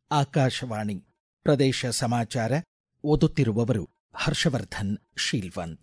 ಆಕಾಶವಾಣಿ ಪ್ರದೇಶ ಸಮಾಚಾರ ಓದುತ್ತಿರುವವರು ಹರ್ಷವರ್ಧನ್ ಶೀಲ್ವಂತ್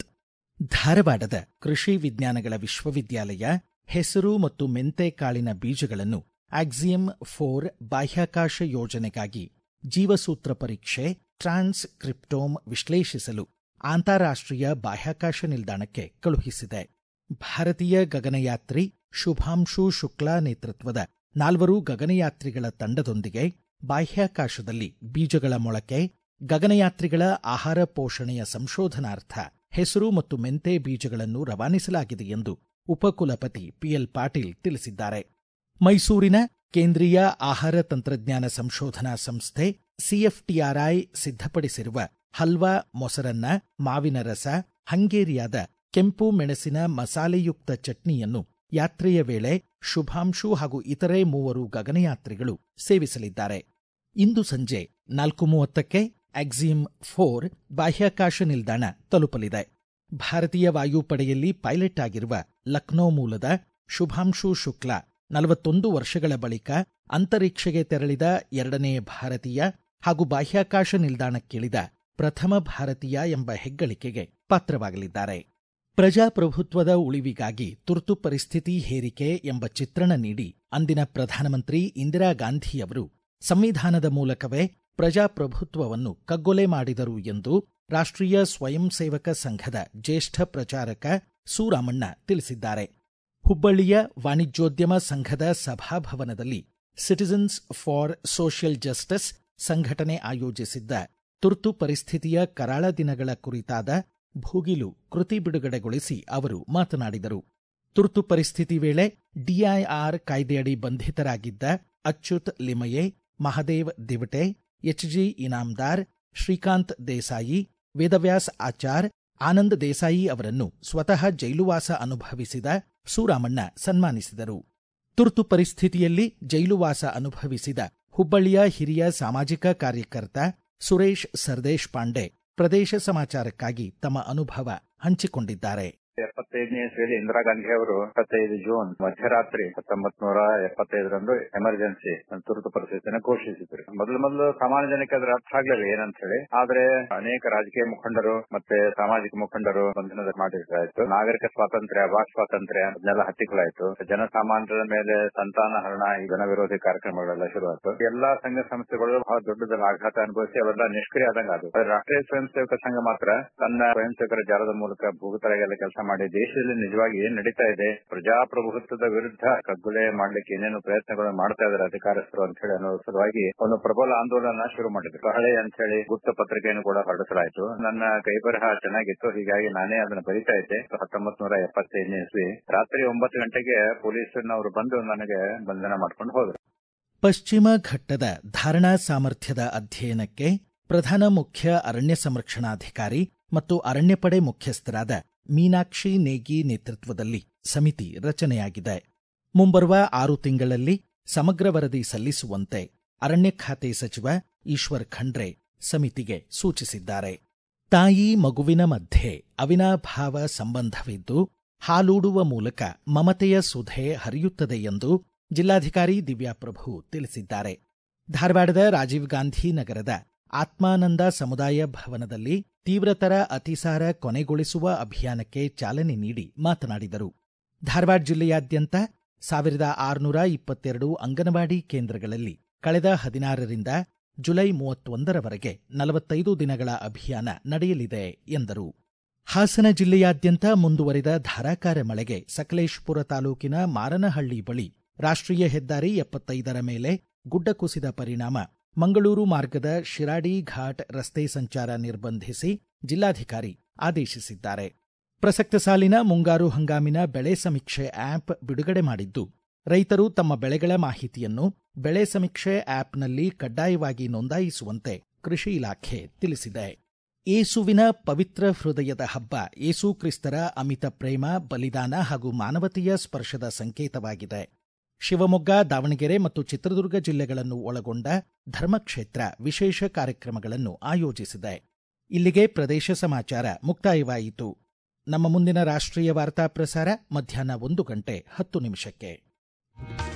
ಧಾರವಾಡದ ಕೃಷಿ ವಿಜ್ಞಾನಗಳ ವಿಶ್ವವಿದ್ಯಾಲಯ ಹೆಸರು ಮತ್ತು ಮೆಂತೆ ಕಾಳಿನ ಬೀಜಗಳನ್ನು ಆಕ್ಸಿಯಂ ಫೋರ್ ಬಾಹ್ಯಾಕಾಶ ಯೋಜನೆಗಾಗಿ ಜೀವಸೂತ್ರ ಪರೀಕ್ಷೆ ಟ್ರಾನ್ಸ್ ಕ್ರಿಪ್ಟೋಮ್ ವಿಶ್ಲೇಷಿಸಲು ಅಂತಾರಾಷ್ಟ್ರೀಯ ಬಾಹ್ಯಾಕಾಶ ನಿಲ್ದಾಣಕ್ಕೆ ಕಳುಹಿಸಿದೆ ಭಾರತೀಯ ಗಗನಯಾತ್ರಿ ಶುಭಾಂಶು ಶುಕ್ಲಾ ನೇತೃತ್ವದ ನಾಲ್ವರು ಗಗನಯಾತ್ರಿಗಳ ತಂಡದೊಂದಿಗೆ ಬಾಹ್ಯಾಕಾಶದಲ್ಲಿ ಬೀಜಗಳ ಮೊಳಕೆ ಗಗನಯಾತ್ರಿಗಳ ಆಹಾರ ಪೋಷಣೆಯ ಸಂಶೋಧನಾರ್ಥ ಹೆಸರು ಮತ್ತು ಮೆಂತೆ ಬೀಜಗಳನ್ನು ರವಾನಿಸಲಾಗಿದೆ ಎಂದು ಉಪಕುಲಪತಿ ಪಿಎಲ್ ಪಾಟೀಲ್ ತಿಳಿಸಿದ್ದಾರೆ ಮೈಸೂರಿನ ಕೇಂದ್ರೀಯ ಆಹಾರ ತಂತ್ರಜ್ಞಾನ ಸಂಶೋಧನಾ ಸಂಸ್ಥೆ ಸಿಎಫ್ಟಿಆರ್ಐ ಸಿದ್ಧಪಡಿಸಿರುವ ಹಲ್ವಾ ಮೊಸರನ್ನ ಮಾವಿನ ರಸ ಹಂಗೇರಿಯಾದ ಕೆಂಪು ಮೆಣಸಿನ ಮಸಾಲೆಯುಕ್ತ ಚಟ್ನಿಯನ್ನು ಯಾತ್ರೆಯ ವೇಳೆ ಶುಭಾಂಶು ಹಾಗೂ ಇತರೆ ಮೂವರು ಗಗನಯಾತ್ರಿಗಳು ಸೇವಿಸಲಿದ್ದಾರೆ ಇಂದು ಸಂಜೆ ನಾಲ್ಕು ಮೂವತ್ತಕ್ಕೆ ಆಕ್ಸಿಯಂ ಫೋರ್ ಬಾಹ್ಯಾಕಾಶ ನಿಲ್ದಾಣ ತಲುಪಲಿದೆ ಭಾರತೀಯ ವಾಯುಪಡೆಯಲ್ಲಿ ಪೈಲಟ್ ಆಗಿರುವ ಲಕ್ನೋ ಮೂಲದ ಶುಭಾಂಶು ಶುಕ್ಲಾ ನಲವತ್ತೊಂದು ವರ್ಷಗಳ ಬಳಿಕ ಅಂತರಿಕ್ಷೆಗೆ ತೆರಳಿದ ಎರಡನೇ ಭಾರತೀಯ ಹಾಗೂ ಬಾಹ್ಯಾಕಾಶ ನಿಲ್ದಾಣಕ್ಕಿಳಿದ ಪ್ರಥಮ ಭಾರತೀಯ ಎಂಬ ಹೆಗ್ಗಳಿಕೆಗೆ ಪಾತ್ರವಾಗಲಿದ್ದಾರೆ ಪ್ರಜಾಪ್ರಭುತ್ವದ ಉಳಿವಿಗಾಗಿ ತುರ್ತು ಪರಿಸ್ಥಿತಿ ಹೇರಿಕೆ ಎಂಬ ಚಿತ್ರಣ ನೀಡಿ ಅಂದಿನ ಪ್ರಧಾನಮಂತ್ರಿ ಇಂದಿರಾ ಗಾಂಧಿಯವರು ಸಂವಿಧಾನದ ಮೂಲಕವೇ ಪ್ರಜಾಪ್ರಭುತ್ವವನ್ನು ಕಗ್ಗೊಲೆ ಮಾಡಿದರು ಎಂದು ರಾಷ್ಟ್ರೀಯ ಸ್ವಯಂ ಸೇವಕ ಸಂಘದ ಜ್ಯೇಷ್ಠ ಪ್ರಚಾರಕ ಸೂರಾಮಣ್ಣ ತಿಳಿಸಿದ್ದಾರೆ ಹುಬ್ಬಳ್ಳಿಯ ವಾಣಿಜ್ಯೋದ್ಯಮ ಸಂಘದ ಸಭಾಭವನದಲ್ಲಿ ಸಿಟಿಜನ್ಸ್ ಫಾರ್ ಸೋಷಿಯಲ್ ಜಸ್ಟಿಸ್ ಸಂಘಟನೆ ಆಯೋಜಿಸಿದ್ದ ತುರ್ತು ಪರಿಸ್ಥಿತಿಯ ಕರಾಳ ದಿನಗಳ ಕುರಿತಾದ ಭೂಗಿಲು ಕೃತಿ ಬಿಡುಗಡೆಗೊಳಿಸಿ ಅವರು ಮಾತನಾಡಿದರು ತುರ್ತು ಪರಿಸ್ಥಿತಿ ವೇಳೆ ಡಿಐಆರ್ ಕಾಯ್ದೆಯಡಿ ಬಂಧಿತರಾಗಿದ್ದ ಅಚ್ಯುತ್ ಲಿಮಯೆ ಮಹದೇವ್ ದಿವಟೆ ಎಚ್ಜಿ ಇನಾಮ್ದಾರ್ ಶ್ರೀಕಾಂತ್ ದೇಸಾಯಿ ವೇದವ್ಯಾಸ್ ಆಚಾರ್ ಆನಂದ್ ದೇಸಾಯಿ ಅವರನ್ನು ಸ್ವತಃ ಜೈಲುವಾಸ ಅನುಭವಿಸಿದ ಸೂರಾಮಣ್ಣ ಸನ್ಮಾನಿಸಿದರು ತುರ್ತು ಪರಿಸ್ಥಿತಿಯಲ್ಲಿ ಜೈಲುವಾಸ ಅನುಭವಿಸಿದ ಹುಬ್ಬಳ್ಳಿಯ ಹಿರಿಯ ಸಾಮಾಜಿಕ ಕಾರ್ಯಕರ್ತ ಸುರೇಶ್ ಸರ್ದೇಶ್ ಪಾಂಡೆ ಪ್ರದೇಶ ಸಮಾಚಾರಕ್ಕಾಗಿ ತಮ್ಮ ಅನುಭವ ಹಂಚಿಕೊಂಡಿದ್ದಾರೆ ಎಪ್ಪತ್ತೈದನೇ ಇಸ್ವಿಯಲ್ಲಿ ಇಂದಿರಾ ಗಾಂಧಿ ಅವರು ಇಪ್ಪತ್ತೈದು ಜೂನ್ ಮಧ್ಯರಾತ್ರಿ ಹತ್ತೊಂಬತ್ ನೂರ ಎಪ್ಪತ್ತೈದರಂದು ಎಮರ್ಜೆನ್ಸಿ ತುರ್ತು ಪರಿಸ್ಥಿತಿಯನ್ನು ಘೋಷಿಸಿದ್ರು ಮೊದಲು ಮೊದಲು ಸಾಮಾನ್ಯ ಜನಕ್ಕೆ ಅದರ ಅರ್ಥ ಆಗ್ಲಿಲ್ಲ ಏನಂತ ಹೇಳಿ ಆದ್ರೆ ಅನೇಕ ರಾಜಕೀಯ ಮುಖಂಡರು ಮತ್ತೆ ಸಾಮಾಜಿಕ ಮುಖಂಡರು ಬಂಧನದ ಮಾಡಿಸಲಾಯಿತು ನಾಗರಿಕ ಸ್ವಾತಂತ್ರ್ಯ ವಾಕ್ ಸ್ವಾತಂತ್ರ್ಯ ಅದನ್ನೆಲ್ಲ ಹತ್ತಿಕ್ಕಲಾಯಿತು ಜನಸಾಮಾನ್ಯರ ಮೇಲೆ ಸಂತಾನ ಹರಣ ಈ ಜನ ವಿರೋಧಿ ಕಾರ್ಯಕ್ರಮಗಳೆಲ್ಲ ಶುರುವಾಯಿತು ಎಲ್ಲಾ ಸಂಘ ಸಂಸ್ಥೆಗಳು ಬಹಳ ದೊಡ್ಡದ ಆಘಾತ ಅನುಭವಿಸಿ ಅವೆಲ್ಲ ನಿಷ್ಕ್ರಿಯ ಆದಂಗ ಅದು ರಾಷ್ಟ್ರೀಯ ಸ್ವಯಂ ಸೇವಕ ಸಂಘ ಮಾತ್ರ ತನ್ನ ಸ್ವಯಂ ಸೇವಕರ ಜಾಲದ ಮೂಲಕ ಭೂಗತರಾಗೆಲ್ಲ ಕೆಲಸ ಮಾಡಿ ದೇಶದಲ್ಲಿ ನಿಜವಾಗಿ ಏನ್ ನಡೀತಾ ಇದೆ ಪ್ರಜಾಪ್ರಭುತ್ವದ ವಿರುದ್ಧ ಕಗ್ಗೊಲೆ ಮಾಡ್ಲಿಕ್ಕೆ ಏನೇನು ಪ್ರಯತ್ನಗಳು ಮಾಡ್ತಾ ಇದ್ದಾರೆ ಅಧಿಕಾರಸ್ಥರು ಅಂತ ಹೇಳಿ ಅನ್ನೋ ಸಲುವಾಗಿ ಒಂದು ಪ್ರಬಲ ಆಂದೋಲನ ಶುರು ಮಾಡಿದ್ರು ಕಹಳೆ ಅಂತ ಹೇಳಿ ಗುಪ್ತ ಪತ್ರಿಕೆಯನ್ನು ಕೂಡ ಹೊರಡಿಸಲಾಯಿತು ನನ್ನ ಕೈಬರಹ ಚೆನ್ನಾಗಿತ್ತು ಹೀಗಾಗಿ ನಾನೇ ಅದನ್ನ ಬರಿತಾ ಇದ್ದೆ ಹತ್ತೊಂಬತ್ ನೂರ ಎಪ್ಪತ್ತೈದನೇ ಇಸ್ವಿ ರಾತ್ರಿ ಒಂಬತ್ತು ಗಂಟೆಗೆ ಪೊಲೀಸರನ್ನವರು ಬಂದು ನನಗೆ ಬಂಧನ ಮಾಡ್ಕೊಂಡು ಹೋದ್ರು ಪಶ್ಚಿಮ ಘಟ್ಟದ ಧಾರಣಾ ಸಾಮರ್ಥ್ಯದ ಅಧ್ಯಯನಕ್ಕೆ ಪ್ರಧಾನ ಮುಖ್ಯ ಅರಣ್ಯ ಸಂರಕ್ಷಣಾಧಿಕಾರಿ ಮತ್ತು ಅರಣ್ಯಪಡೆ ಮುಖ್ಯಸ್ಥರಾದ ಮೀನಾಕ್ಷಿ ನೇಗಿ ನೇತೃತ್ವದಲ್ಲಿ ಸಮಿತಿ ರಚನೆಯಾಗಿದೆ ಮುಂಬರುವ ಆರು ತಿಂಗಳಲ್ಲಿ ಸಮಗ್ರ ವರದಿ ಸಲ್ಲಿಸುವಂತೆ ಅರಣ್ಯ ಖಾತೆ ಸಚಿವ ಈಶ್ವರ್ ಖಂಡ್ರೆ ಸಮಿತಿಗೆ ಸೂಚಿಸಿದ್ದಾರೆ ತಾಯಿ ಮಗುವಿನ ಮಧ್ಯೆ ಅವಿನಾಭಾವ ಸಂಬಂಧವಿದ್ದು ಹಾಲೂಡುವ ಮೂಲಕ ಮಮತೆಯ ಸುಧೆ ಹರಿಯುತ್ತದೆ ಎಂದು ಜಿಲ್ಲಾಧಿಕಾರಿ ದಿವ್ಯಾಪ್ರಭು ತಿಳಿಸಿದ್ದಾರೆ ಧಾರವಾಡದ ರಾಜೀವ್ ಗಾಂಧಿ ನಗರದ ಆತ್ಮಾನಂದ ಸಮುದಾಯ ಭವನದಲ್ಲಿ ತೀವ್ರತರ ಅತಿಸಾರ ಕೊನೆಗೊಳಿಸುವ ಅಭಿಯಾನಕ್ಕೆ ಚಾಲನೆ ನೀಡಿ ಮಾತನಾಡಿದರು ಧಾರವಾಡ ಜಿಲ್ಲೆಯಾದ್ಯಂತ ಸಾವಿರದ ಆರುನೂರ ಇಪ್ಪತ್ತೆರಡು ಅಂಗನವಾಡಿ ಕೇಂದ್ರಗಳಲ್ಲಿ ಕಳೆದ ಹದಿನಾರರಿಂದ ಜುಲೈ ಮೂವತ್ತೊಂದರವರೆಗೆ ನಲವತ್ತೈದು ದಿನಗಳ ಅಭಿಯಾನ ನಡೆಯಲಿದೆ ಎಂದರು ಹಾಸನ ಜಿಲ್ಲೆಯಾದ್ಯಂತ ಮುಂದುವರಿದ ಧಾರಾಕಾರ ಮಳೆಗೆ ಸಕಲೇಶಪುರ ತಾಲೂಕಿನ ಮಾರನಹಳ್ಳಿ ಬಳಿ ರಾಷ್ಟ್ರೀಯ ಹೆದ್ದಾರಿ ಎಪ್ಪತ್ತೈದರ ಮೇಲೆ ಗುಡ್ಡ ಕುಸಿದ ಪರಿಣಾಮ ಮಂಗಳೂರು ಮಾರ್ಗದ ಶಿರಾಡಿ ಘಾಟ್ ರಸ್ತೆ ಸಂಚಾರ ನಿರ್ಬಂಧಿಸಿ ಜಿಲ್ಲಾಧಿಕಾರಿ ಆದೇಶಿಸಿದ್ದಾರೆ ಪ್ರಸಕ್ತ ಸಾಲಿನ ಮುಂಗಾರು ಹಂಗಾಮಿನ ಬೆಳೆ ಸಮೀಕ್ಷೆ ಆಪ್ ಬಿಡುಗಡೆ ಮಾಡಿದ್ದು ರೈತರು ತಮ್ಮ ಬೆಳೆಗಳ ಮಾಹಿತಿಯನ್ನು ಬೆಳೆ ಸಮೀಕ್ಷೆ ಆಪ್ನಲ್ಲಿ ಕಡ್ಡಾಯವಾಗಿ ನೋಂದಾಯಿಸುವಂತೆ ಕೃಷಿ ಇಲಾಖೆ ತಿಳಿಸಿದೆ ಏಸುವಿನ ಪವಿತ್ರ ಹೃದಯದ ಹಬ್ಬ ಏಸು ಕ್ರಿಸ್ತರ ಅಮಿತ ಪ್ರೇಮ ಬಲಿದಾನ ಹಾಗೂ ಮಾನವತೆಯ ಸ್ಪರ್ಶದ ಸಂಕೇತವಾಗಿದೆ ಶಿವಮೊಗ್ಗ ದಾವಣಗೆರೆ ಮತ್ತು ಚಿತ್ರದುರ್ಗ ಜಿಲ್ಲೆಗಳನ್ನು ಒಳಗೊಂಡ ಧರ್ಮಕ್ಷೇತ್ರ ವಿಶೇಷ ಕಾರ್ಯಕ್ರಮಗಳನ್ನು ಆಯೋಜಿಸಿದೆ ಇಲ್ಲಿಗೆ ಪ್ರದೇಶ ಸಮಾಚಾರ ಮುಕ್ತಾಯವಾಯಿತು ನಮ್ಮ ಮುಂದಿನ ರಾಷ್ಟ್ರೀಯ ವಾರ್ತಾ ಪ್ರಸಾರ ಮಧ್ಯಾಹ್ನ ಒಂದು ಗಂಟೆ ಹತ್ತು ನಿಮಿಷಕ್ಕೆ